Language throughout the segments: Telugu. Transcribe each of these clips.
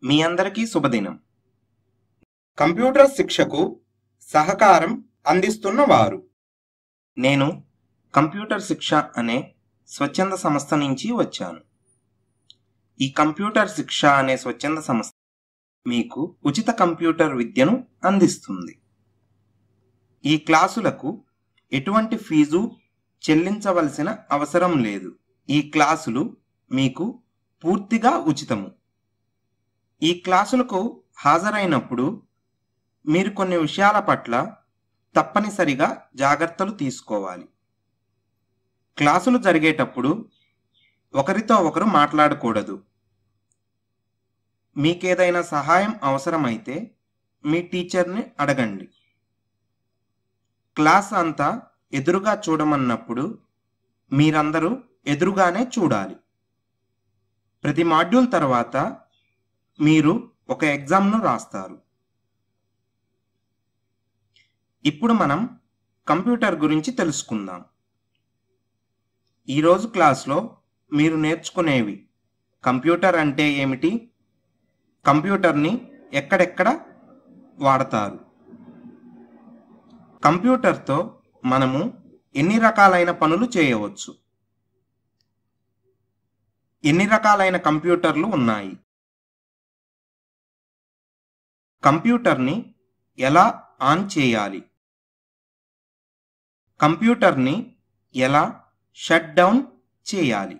మీ అందరికీ శుభదినం కంప్యూటర్ శిక్షకు సహకారం అందిస్తున్న వారు నేను కంప్యూటర్ శిక్ష అనే స్వచ్ఛంద సంస్థ నుంచి వచ్చాను ఈ కంప్యూటర్ శిక్ష అనే స్వచ్ఛంద సంస్థ మీకు ఉచిత కంప్యూటర్ విద్యను అందిస్తుంది ఈ క్లాసులకు ఎటువంటి ఫీజు చెల్లించవలసిన అవసరం లేదు ఈ క్లాసులు మీకు పూర్తిగా ఉచితము ఈ క్లాసులకు హాజరైనప్పుడు మీరు కొన్ని విషయాల పట్ల తప్పనిసరిగా జాగ్రత్తలు తీసుకోవాలి క్లాసులు జరిగేటప్పుడు ఒకరితో ఒకరు మాట్లాడకూడదు మీకేదైనా సహాయం అవసరమైతే మీ టీచర్ని అడగండి క్లాస్ అంతా ఎదురుగా చూడమన్నప్పుడు మీరందరూ ఎదురుగానే చూడాలి ప్రతి మాడ్యూల్ తర్వాత మీరు ఒక ఎగ్జామ్ను రాస్తారు ఇప్పుడు మనం కంప్యూటర్ గురించి తెలుసుకుందాం ఈరోజు క్లాస్లో మీరు నేర్చుకునేవి కంప్యూటర్ అంటే ఏమిటి కంప్యూటర్ని ఎక్కడెక్కడ వాడతారు కంప్యూటర్తో మనము ఎన్ని రకాలైన పనులు చేయవచ్చు ఎన్ని రకాలైన కంప్యూటర్లు ఉన్నాయి కంప్యూటర్ని ఎలా ఆన్ చేయాలి కంప్యూటర్ని ఎలా షట్ డౌన్ చేయాలి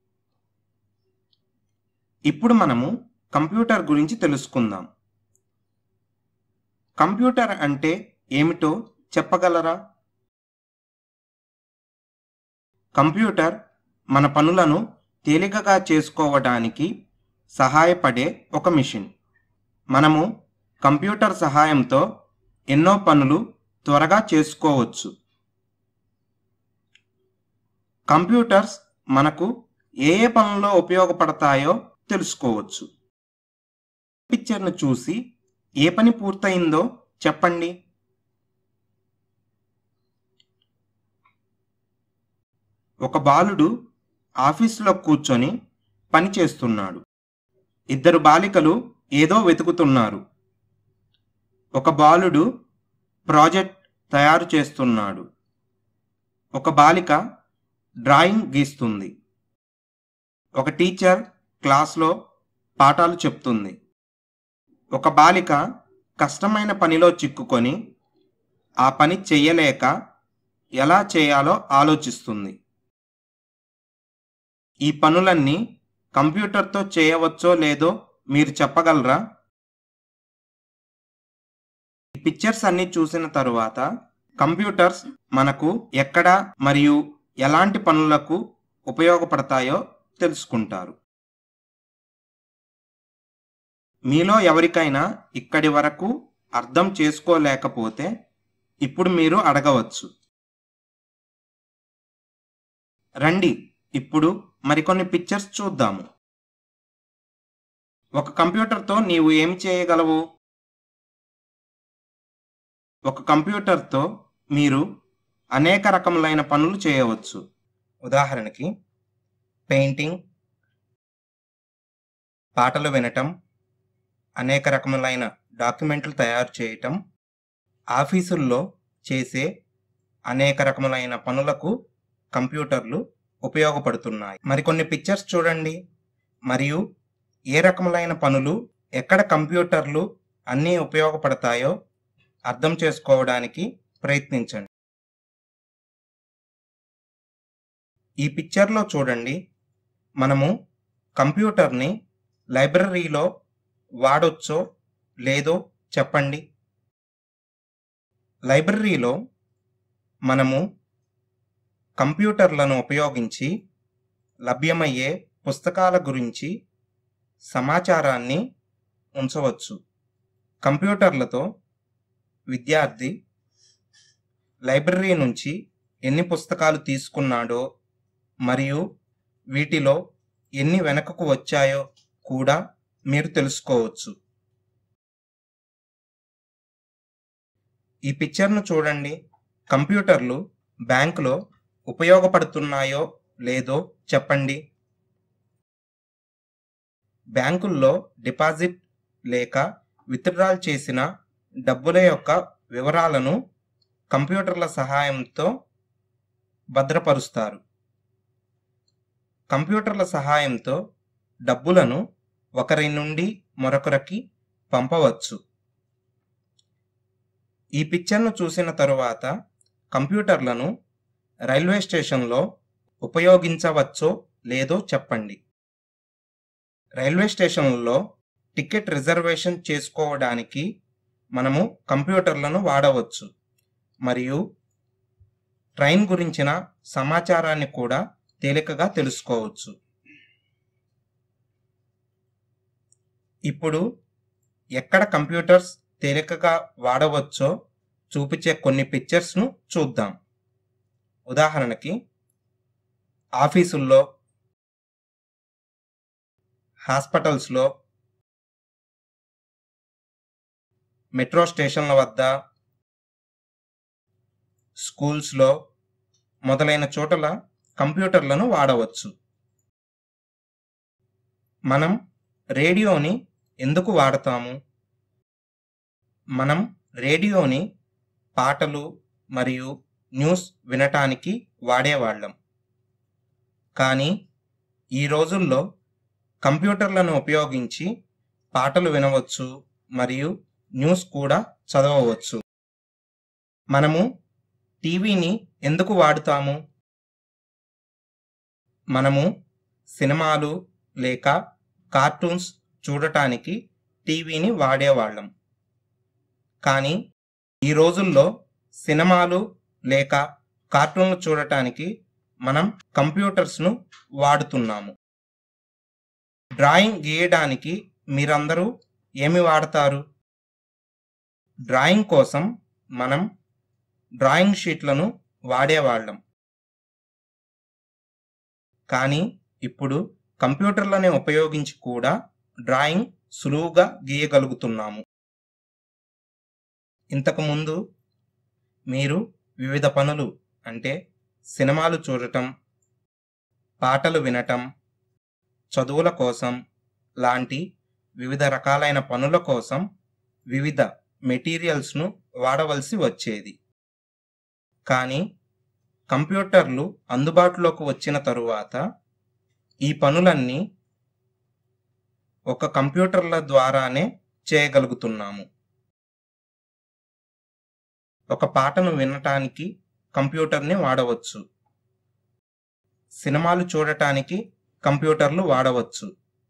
ఇప్పుడు మనము కంప్యూటర్ గురించి తెలుసుకుందాం కంప్యూటర్ అంటే ఏమిటో చెప్పగలరా కంప్యూటర్ మన పనులను తేలికగా చేసుకోవడానికి సహాయపడే ఒక మిషన్ మనము కంప్యూటర్ సహాయంతో ఎన్నో పనులు త్వరగా చేసుకోవచ్చు కంప్యూటర్స్ మనకు ఏ ఏ పనుల్లో ఉపయోగపడతాయో తెలుసుకోవచ్చు పిక్చర్ను చూసి ఏ పని పూర్తయిందో చెప్పండి ఒక బాలుడు ఆఫీసులో కూర్చొని పని చేస్తున్నాడు ఇద్దరు బాలికలు ఏదో వెతుకుతున్నారు ఒక బాలుడు ప్రాజెక్ట్ తయారు చేస్తున్నాడు ఒక బాలిక డ్రాయింగ్ గీస్తుంది ఒక టీచర్ క్లాస్లో పాఠాలు చెప్తుంది ఒక బాలిక కష్టమైన పనిలో చిక్కుకొని ఆ పని చెయ్యలేక ఎలా చేయాలో ఆలోచిస్తుంది ఈ పనులన్నీ కంప్యూటర్తో చేయవచ్చో లేదో మీరు చెప్పగలరా ఈ పిక్చర్స్ అన్ని చూసిన తరువాత కంప్యూటర్స్ మనకు ఎక్కడ మరియు ఎలాంటి పనులకు ఉపయోగపడతాయో తెలుసుకుంటారు మీలో ఎవరికైనా ఇక్కడి వరకు అర్థం చేసుకోలేకపోతే ఇప్పుడు మీరు అడగవచ్చు రండి ఇప్పుడు మరికొన్ని పిక్చర్స్ చూద్దాము ఒక కంప్యూటర్తో నీవు ఏమి చేయగలవు ఒక కంప్యూటర్తో మీరు అనేక రకములైన పనులు చేయవచ్చు ఉదాహరణకి పెయింటింగ్ పాటలు వినటం అనేక రకములైన డాక్యుమెంట్లు తయారు చేయటం ఆఫీసుల్లో చేసే అనేక రకములైన పనులకు కంప్యూటర్లు ఉపయోగపడుతున్నాయి మరికొన్ని పిక్చర్స్ చూడండి మరియు ఏ రకములైన పనులు ఎక్కడ కంప్యూటర్లు అన్నీ ఉపయోగపడతాయో అర్థం చేసుకోవడానికి ప్రయత్నించండి ఈ పిక్చర్లో చూడండి మనము కంప్యూటర్ని లైబ్రరీలో వాడొచ్చో లేదో చెప్పండి లైబ్రరీలో మనము కంప్యూటర్లను ఉపయోగించి లభ్యమయ్యే పుస్తకాల గురించి సమాచారాన్ని ఉంచవచ్చు కంప్యూటర్లతో విద్యార్థి లైబ్రరీ నుంచి ఎన్ని పుస్తకాలు తీసుకున్నాడో మరియు వీటిలో ఎన్ని వెనకకు వచ్చాయో కూడా మీరు తెలుసుకోవచ్చు ఈ పిక్చర్ను చూడండి కంప్యూటర్లు బ్యాంకులో ఉపయోగపడుతున్నాయో లేదో చెప్పండి బ్యాంకుల్లో డిపాజిట్ లేక విత్డ్రాల్ చేసిన డబ్బుల యొక్క వివరాలను కంప్యూటర్ల సహాయంతో భద్రపరుస్తారు కంప్యూటర్ల సహాయంతో డబ్బులను ఒకరి నుండి మరొకరికి పంపవచ్చు ఈ పిక్చర్ను చూసిన తరువాత కంప్యూటర్లను రైల్వే స్టేషన్లో ఉపయోగించవచ్చో లేదో చెప్పండి రైల్వే స్టేషన్లలో టికెట్ రిజర్వేషన్ చేసుకోవడానికి మనము కంప్యూటర్లను వాడవచ్చు మరియు ట్రైన్ గురించిన సమాచారాన్ని కూడా తేలికగా తెలుసుకోవచ్చు ఇప్పుడు ఎక్కడ కంప్యూటర్స్ తేలికగా వాడవచ్చో చూపించే కొన్ని పిక్చర్స్ను చూద్దాం ఉదాహరణకి ఆఫీసుల్లో హాస్పిటల్స్లో మెట్రో స్టేషన్ల వద్ద స్కూల్స్లో మొదలైన చోటల కంప్యూటర్లను వాడవచ్చు మనం రేడియోని ఎందుకు వాడతాము మనం రేడియోని పాటలు మరియు న్యూస్ వినటానికి వాడేవాళ్ళం కానీ ఈ రోజుల్లో కంప్యూటర్లను ఉపయోగించి పాటలు వినవచ్చు మరియు న్యూస్ కూడా చదవవచ్చు మనము టీవీని ఎందుకు వాడుతాము మనము సినిమాలు లేక కార్టూన్స్ చూడటానికి టీవీని వాడేవాళ్ళం కానీ ఈ రోజుల్లో సినిమాలు లేక కార్టూన్లు చూడటానికి మనం కంప్యూటర్స్ను వాడుతున్నాము డ్రాయింగ్ గీయడానికి మీరందరూ ఏమి వాడతారు డ్రాయింగ్ కోసం మనం డ్రాయింగ్ షీట్లను వాడేవాళ్ళం కానీ ఇప్పుడు కంప్యూటర్లని ఉపయోగించి కూడా డ్రాయింగ్ సులువుగా గీయగలుగుతున్నాము ఇంతకుముందు మీరు వివిధ పనులు అంటే సినిమాలు చూడటం పాటలు వినటం చదువుల కోసం లాంటి వివిధ రకాలైన పనుల కోసం వివిధ మెటీరియల్స్ను వాడవలసి వచ్చేది కానీ కంప్యూటర్లు అందుబాటులోకి వచ్చిన తరువాత ఈ పనులన్నీ ఒక కంప్యూటర్ల ద్వారానే చేయగలుగుతున్నాము ఒక పాటను వినటానికి కంప్యూటర్ని వాడవచ్చు సినిమాలు చూడటానికి కంప్యూటర్లు వాడవచ్చు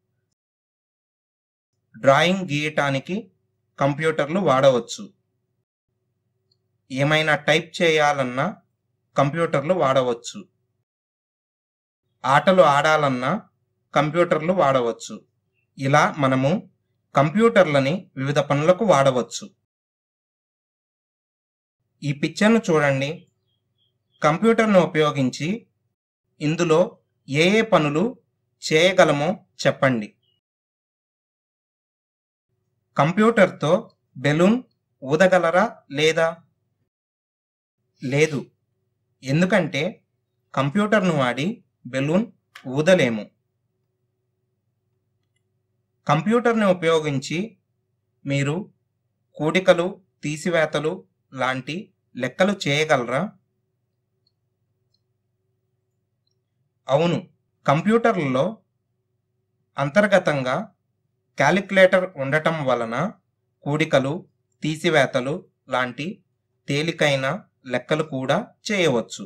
డ్రాయింగ్ గీయటానికి కంప్యూటర్లు వాడవచ్చు ఏమైనా టైప్ చేయాలన్నా కంప్యూటర్లు వాడవచ్చు ఆటలు ఆడాలన్నా కంప్యూటర్లు వాడవచ్చు ఇలా మనము కంప్యూటర్లని వివిధ పనులకు వాడవచ్చు ఈ పిక్చర్ను చూడండి కంప్యూటర్ను ఉపయోగించి ఇందులో ఏ ఏ పనులు చేయగలమో చెప్పండి కంప్యూటర్తో బెలూన్ ఊదగలరా లేదా లేదు ఎందుకంటే కంప్యూటర్ను వాడి బెలూన్ ఊదలేము కంప్యూటర్ని ఉపయోగించి మీరు కూడికలు తీసివేతలు లాంటి లెక్కలు చేయగలరా అవును కంప్యూటర్లలో అంతర్గతంగా క్యాలిక్యులేటర్ ఉండటం వలన కూడికలు తీసివేతలు లాంటి తేలికైన లెక్కలు కూడా చేయవచ్చు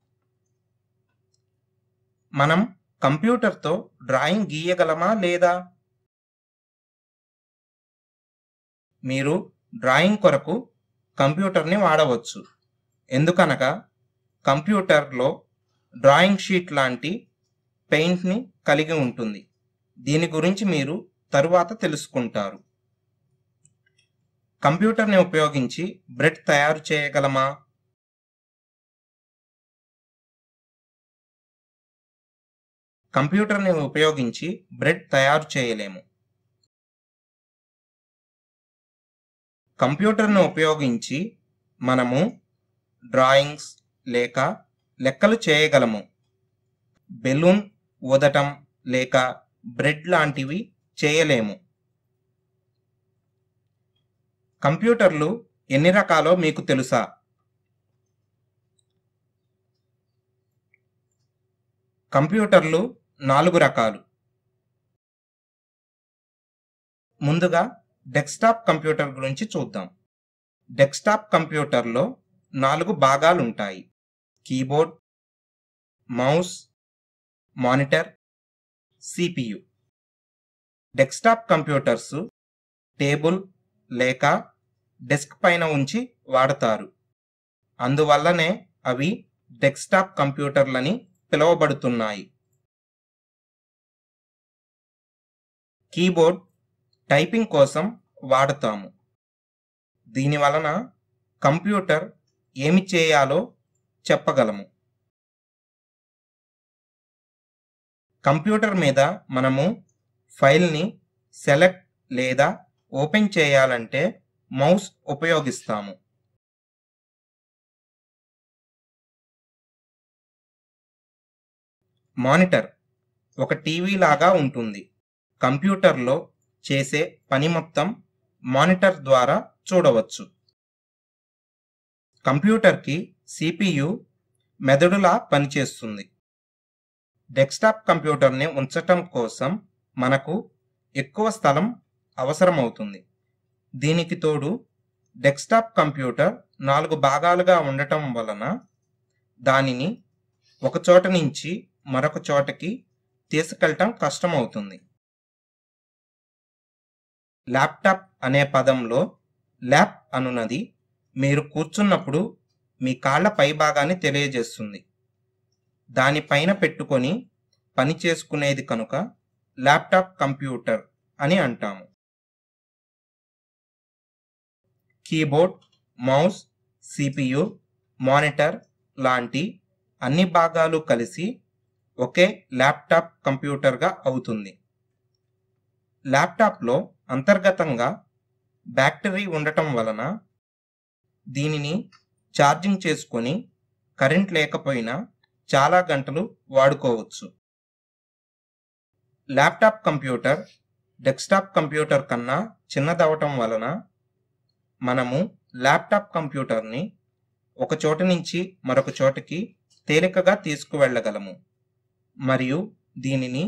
మనం కంప్యూటర్తో డ్రాయింగ్ గీయగలమా లేదా మీరు డ్రాయింగ్ కొరకు కంప్యూటర్ని వాడవచ్చు ఎందుకనగా కంప్యూటర్లో డ్రాయింగ్ షీట్ లాంటి పెయింట్ని కలిగి ఉంటుంది దీని గురించి మీరు తరువాత తెలుసుకుంటారు కంప్యూటర్ని ఉపయోగించి బ్రెడ్ తయారు చేయగలమా కంప్యూటర్ని ఉపయోగించి బ్రెడ్ తయారు చేయలేము కంప్యూటర్ను ఉపయోగించి మనము డ్రాయింగ్స్ లేక లెక్కలు చేయగలము బెలూన్ ఊదటం లేక బ్రెడ్ లాంటివి చేయలేము కంప్యూటర్లు ఎన్ని రకాలో మీకు తెలుసా కంప్యూటర్లు నాలుగు రకాలు ముందుగా డెస్క్టాప్ కంప్యూటర్ గురించి చూద్దాం డెస్క్టాప్ కంప్యూటర్లో నాలుగు భాగాలు ఉంటాయి keyboard mouse monitor CPU desktop computers table లేక డెస్క్ పైన ఉంచి వాడతారు అందువల్లనే అవి డెస్క్టాప్ కంప్యూటర్లని పిలువబడుతున్నాయి కీబోర్డ్ టైపింగ్ కోసం వాడతాము దీని వలన కంప్యూటర్ ఏమి చేయాలో చెప్పగలము కంప్యూటర్ మీద మనము ఫైల్ని సెలెక్ట్ లేదా ఓపెన్ చేయాలంటే మౌస్ ఉపయోగిస్తాము మానిటర్ ఒక టీవీ లాగా ఉంటుంది కంప్యూటర్లో చేసే పని మొత్తం మానిటర్ ద్వారా చూడవచ్చు కంప్యూటర్కి సిపియు మెదడులా పనిచేస్తుంది డెస్క్టాప్ కంప్యూటర్ని ఉంచటం కోసం మనకు ఎక్కువ స్థలం అవసరమవుతుంది దీనికి తోడు డెస్క్టాప్ కంప్యూటర్ నాలుగు భాగాలుగా ఉండటం వలన దానిని ఒక చోట నుంచి మరొక చోటకి తీసుకెళ్ళటం కష్టమవుతుంది ల్యాప్టాప్ అనే పదంలో ల్యాప్ అనున్నది మీరు కూర్చున్నప్పుడు మీ కాళ్ళ పై భాగాన్ని తెలియజేస్తుంది దానిపైన పెట్టుకొని పని చేసుకునేది కనుక ల్యాప్టాప్ కంప్యూటర్ అని అంటాము కీబోర్డ్ మౌస్ సిపియు మానిటర్ లాంటి అన్ని భాగాలు కలిసి ఒకే ల్యాప్టాప్ కంప్యూటర్గా అవుతుంది ల్యాప్టాప్లో అంతర్గతంగా బ్యాటరీ ఉండటం వలన దీనిని ఛార్జింగ్ చేసుకొని కరెంట్ లేకపోయినా చాలా గంటలు వాడుకోవచ్చు ల్యాప్టాప్ కంప్యూటర్ డెస్క్టాప్ కంప్యూటర్ కన్నా చిన్నదవటం వలన మనము ల్యాప్టాప్ కంప్యూటర్ని ఒక చోట నుంచి మరొక చోటకి తేలికగా తీసుకువెళ్ళగలము మరియు దీనిని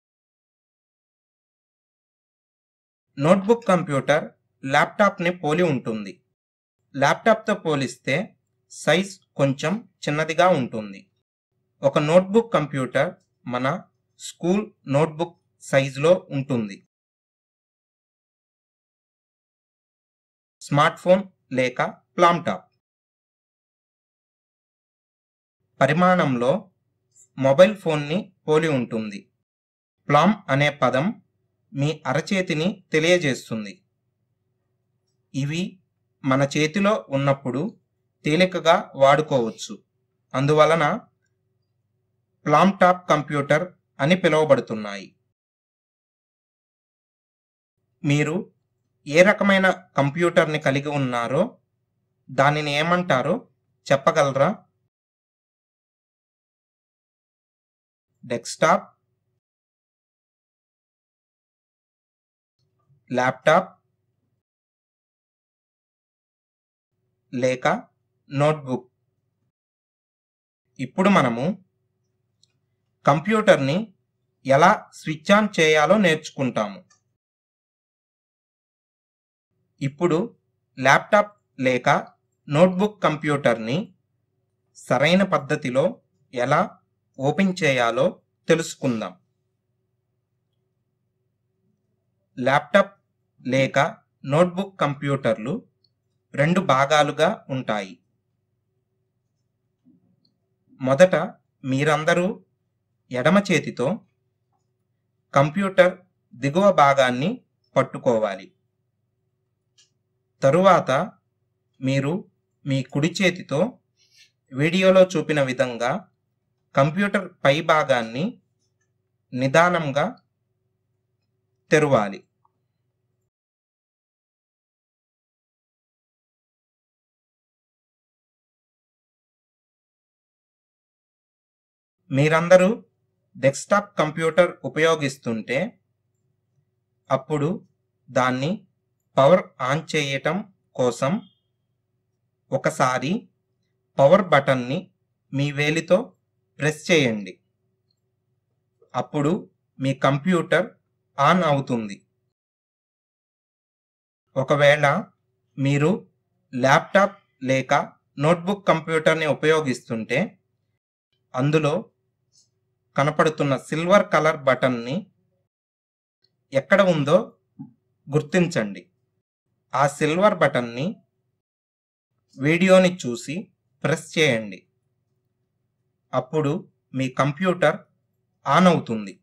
నోట్బుక్ కంప్యూటర్ ల్యాప్టాప్ని పోలి ఉంటుంది ల్యాప్టాప్తో పోలిస్తే సైజ్ కొంచెం చిన్నదిగా ఉంటుంది ఒక నోట్బుక్ కంప్యూటర్ మన స్కూల్ నోట్బుక్ సైజులో ఉంటుంది స్మార్ట్ ఫోన్ లేక ప్లామ్టాప్ పరిమాణంలో మొబైల్ ఫోన్ని పోలి ఉంటుంది ప్లామ్ అనే పదం మీ అరచేతిని తెలియజేస్తుంది ఇవి మన చేతిలో ఉన్నప్పుడు తేలికగా వాడుకోవచ్చు అందువలన ప్లామ్టాప్ కంప్యూటర్ అని పిలువబడుతున్నాయి మీరు ఏ రకమైన కంప్యూటర్ని కలిగి ఉన్నారో దానిని ఏమంటారో చెప్పగలరా డెస్క్టాప్ ల్యాప్టాప్ లేక నోట్బుక్ ఇప్పుడు మనము కంప్యూటర్ని ఎలా స్విచ్ ఆన్ చేయాలో నేర్చుకుంటాము ఇప్పుడు ల్యాప్టాప్ లేక నోట్బుక్ కంప్యూటర్ని సరైన పద్ధతిలో ఎలా ఓపెన్ చేయాలో తెలుసుకుందాం ల్యాప్టాప్ లేక నోట్బుక్ కంప్యూటర్లు రెండు భాగాలుగా ఉంటాయి మొదట మీరందరూ ఎడమ చేతితో కంప్యూటర్ దిగువ భాగాన్ని పట్టుకోవాలి తరువాత మీరు మీ కుడి చేతితో వీడియోలో చూపిన విధంగా కంప్యూటర్ పై భాగాన్ని నిదానంగా తెరవాలి మీరందరూ డెస్క్టాప్ కంప్యూటర్ ఉపయోగిస్తుంటే అప్పుడు దాన్ని పవర్ ఆన్ చేయటం కోసం ఒకసారి పవర్ బటన్ని మీ వేలితో ప్రెస్ చేయండి అప్పుడు మీ కంప్యూటర్ ఆన్ అవుతుంది ఒకవేళ మీరు ల్యాప్టాప్ లేక నోట్బుక్ కంప్యూటర్ని ఉపయోగిస్తుంటే అందులో కనపడుతున్న సిల్వర్ కలర్ బటన్ని ఎక్కడ ఉందో గుర్తించండి ఆ సిల్వర్ బటన్ని వీడియోని చూసి ప్రెస్ చేయండి అప్పుడు మీ కంప్యూటర్ ఆన్ అవుతుంది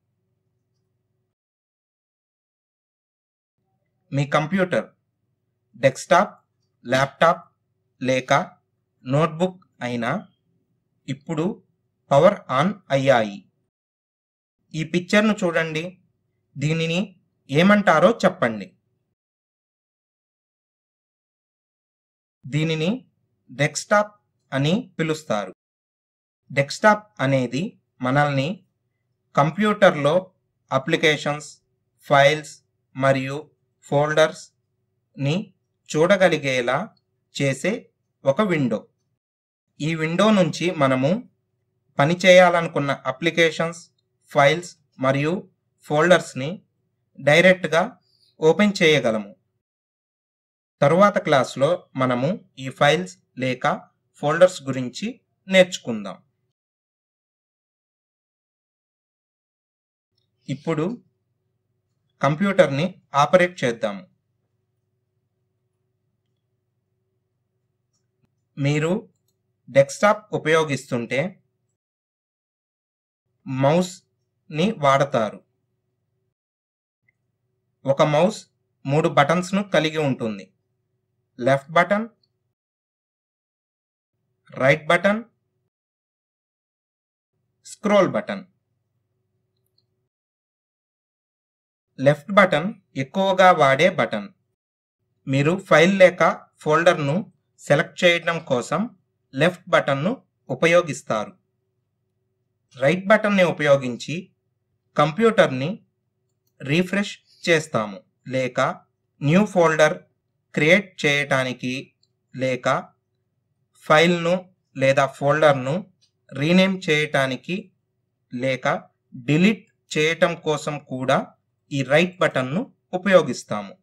మీ కంప్యూటర్ డెస్క్టాప్ ల్యాప్టాప్ లేక నోట్బుక్ అయినా ఇప్పుడు పవర్ ఆన్ అయ్యాయి ఈ పిక్చర్ను చూడండి దీనిని ఏమంటారో చెప్పండి దీనిని డెస్క్టాప్ అని పిలుస్తారు డెస్క్టాప్ అనేది మనల్ని కంప్యూటర్లో అప్లికేషన్స్ ఫైల్స్ మరియు ఫోల్డర్స్ని చూడగలిగేలా చేసే ఒక విండో ఈ విండో నుంచి మనము పనిచేయాలనుకున్న అప్లికేషన్స్ ఫైల్స్ మరియు ఫోల్డర్స్ని డైరెక్ట్గా ఓపెన్ చేయగలము తరువాత క్లాస్లో మనము ఈ ఫైల్స్ లేక ఫోల్డర్స్ గురించి నేర్చుకుందాం ఇప్పుడు కంప్యూటర్ని ఆపరేట్ చేద్దాము మీరు డెస్క్టాప్ ఉపయోగిస్తుంటే మౌస్ని వాడతారు ఒక మౌస్ మూడు బటన్స్ను కలిగి ఉంటుంది left button right button scroll button left button ఎక్కువగా వాడే బటన్ మీరు ఫైల్ లేక ఫోల్డర్ను సెలెక్ట్ చేయడం కోసం లెఫ్ట్ బటన్ను ఉపయోగిస్తారు రైట్ బటన్ని ఉపయోగించి కంప్యూటర్ని రీఫ్రెష్ చేస్తాము లేక న్యూ ఫోల్డర్ క్రియేట్ చేయటానికి లేక ఫైల్ను లేదా ఫోల్డర్ను రీనేమ్ చేయటానికి లేక డిలీట్ చేయటం కోసం కూడా ఈ రైట్ బటన్ను ఉపయోగిస్తాము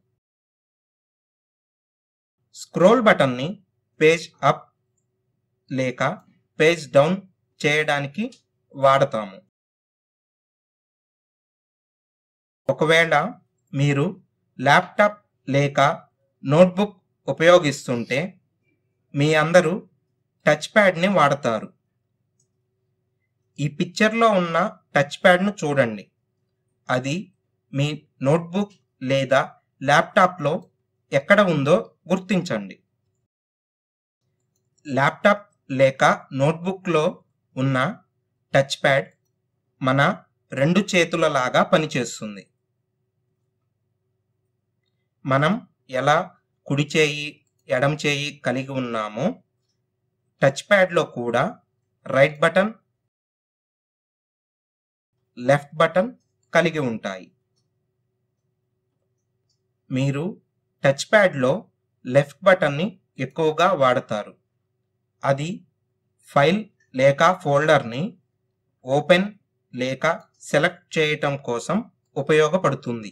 స్క్రోల్ బటన్ని పేజ్ అప్ లేక పేజ్ డౌన్ చేయడానికి వాడతాము ఒకవేళ మీరు ల్యాప్టాప్ లేక నోట్బుక్ ఉపయోగిస్తుంటే మీ అందరూ టచ్ ప్యాడ్ని వాడతారు ఈ పిక్చర్లో ఉన్న టచ్ ప్యాడ్ను చూడండి అది మీ నోట్బుక్ లేదా ల్యాప్టాప్లో ఎక్కడ ఉందో గుర్తించండి ల్యాప్టాప్ లేక నోట్బుక్లో ఉన్న టచ్ ప్యాడ్ మన రెండు చేతులలాగా పనిచేస్తుంది మనం ఎలా కుడి చేయి ఎడమ చేయి కలిగి ఉన్నామో టచ్ ప్యాడ్లో కూడా రైట్ బటన్ లెఫ్ట్ బటన్ కలిగి ఉంటాయి మీరు టచ్ ప్యాడ్లో లెఫ్ట్ బటన్ని ఎక్కువగా వాడతారు అది ఫైల్ లేక ఫోల్డర్ని ఓపెన్ లేక సెలెక్ట్ చేయటం కోసం ఉపయోగపడుతుంది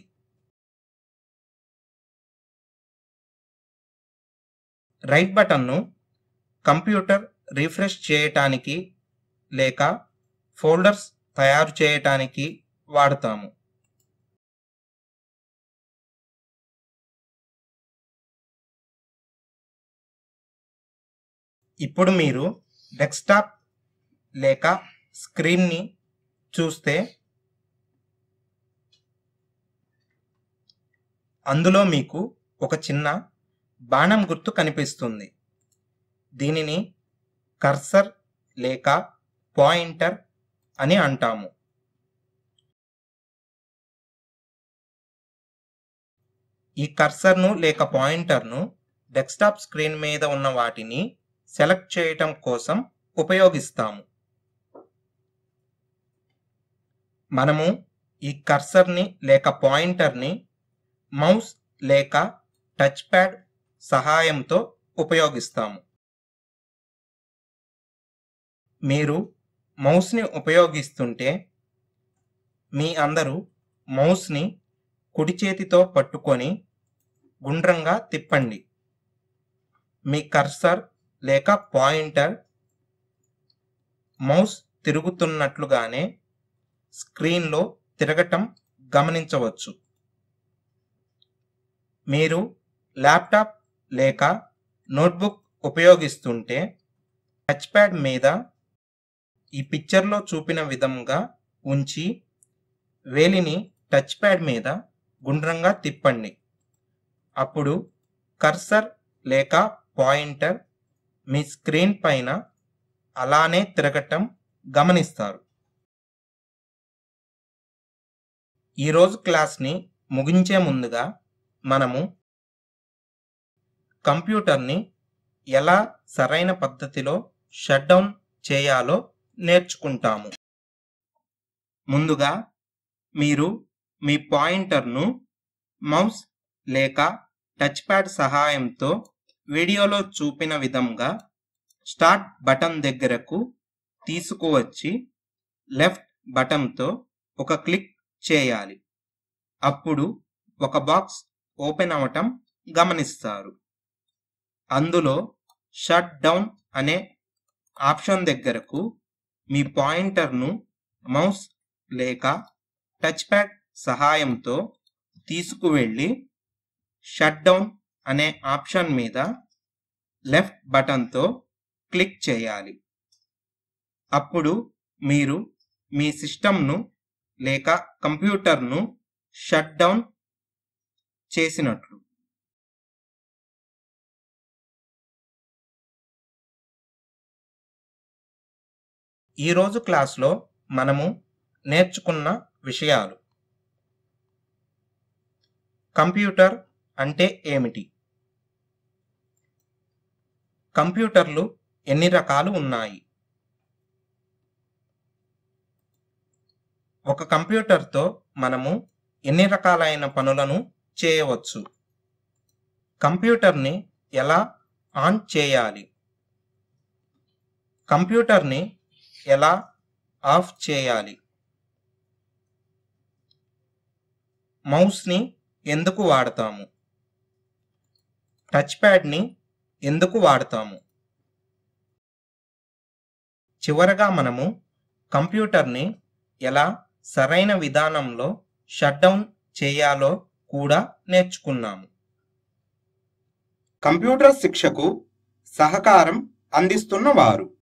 రైట్ బటన్ను కంప్యూటర్ రీఫ్రెష్ చేయటానికి లేక ఫోల్డర్స్ తయారు చేయటానికి వాడతాము ఇప్పుడు మీరు డెస్క్టాప్ లేక స్క్రీన్ని చూస్తే అందులో మీకు ఒక చిన్న బాణం గుర్తు కనిపిస్తుంది దీనిని కర్సర్ లేక పాయింటర్ అని అంటాము ఈ కర్సర్ను లేక పాయింటర్ను డెస్క్టాప్ స్క్రీన్ మీద ఉన్న వాటిని సెలెక్ట్ చేయటం కోసం ఉపయోగిస్తాము మనము ఈ కర్సర్ని లేక పాయింటర్ని మౌస్ లేక టచ్ ప్యాడ్ సహాయంతో ఉపయోగిస్తాము మీరు మౌస్ని ఉపయోగిస్తుంటే మీ అందరూ మౌస్ని కుడి చేతితో పట్టుకొని గుండ్రంగా తిప్పండి మీ కర్సర్ లేక పాయింటర్ మౌస్ తిరుగుతున్నట్లుగానే స్క్రీన్లో తిరగటం గమనించవచ్చు మీరు ల్యాప్టాప్ లేక నోట్బుక్ ఉపయోగిస్తుంటే టచ్ ప్యాడ్ మీద ఈ పిక్చర్లో చూపిన విధంగా ఉంచి వేలిని టచ్ ప్యాడ్ మీద గుండ్రంగా తిప్పండి అప్పుడు కర్సర్ లేక పాయింటర్ మీ స్క్రీన్ పైన అలానే తిరగటం గమనిస్తారు ఈరోజు క్లాస్ని ముగించే ముందుగా మనము కంప్యూటర్ని ఎలా సరైన పద్ధతిలో షట్ డౌన్ చేయాలో నేర్చుకుంటాము ముందుగా మీరు మీ పాయింటర్ను మౌస్ లేక టచ్ ప్యాడ్ సహాయంతో వీడియోలో చూపిన విధంగా స్టార్ట్ బటన్ దగ్గరకు తీసుకువచ్చి లెఫ్ట్ బటన్తో ఒక క్లిక్ చేయాలి అప్పుడు ఒక బాక్స్ ఓపెన్ అవటం గమనిస్తారు అందులో షట్ డౌన్ అనే ఆప్షన్ దగ్గరకు మీ పాయింటర్ను మౌస్ లేక టచ్ ప్యాడ్ సహాయంతో తీసుకువెళ్ళి షట్ డౌన్ అనే ఆప్షన్ మీద లెఫ్ట్ బటన్తో క్లిక్ చేయాలి అప్పుడు మీరు మీ సిస్టమ్ను లేక కంప్యూటర్ను షట్ డౌన్ చేసినట్లు ఈరోజు క్లాస్లో మనము నేర్చుకున్న విషయాలు కంప్యూటర్ అంటే ఏమిటి కంప్యూటర్లు ఎన్ని రకాలు ఉన్నాయి ఒక కంప్యూటర్తో మనము ఎన్ని రకాలైన పనులను చేయవచ్చు కంప్యూటర్ని ఎలా ఆన్ చేయాలి కంప్యూటర్ని ఎలా ఆఫ్ చేయాలి మౌస్ని ఎందుకు వాడతాము టచ్ ప్యాడ్ని ఎందుకు వాడతాము చివరగా మనము కంప్యూటర్ని ఎలా సరైన విధానంలో షట్ డౌన్ చేయాలో కూడా నేర్చుకున్నాము కంప్యూటర్ శిక్షకు సహకారం అందిస్తున్న వారు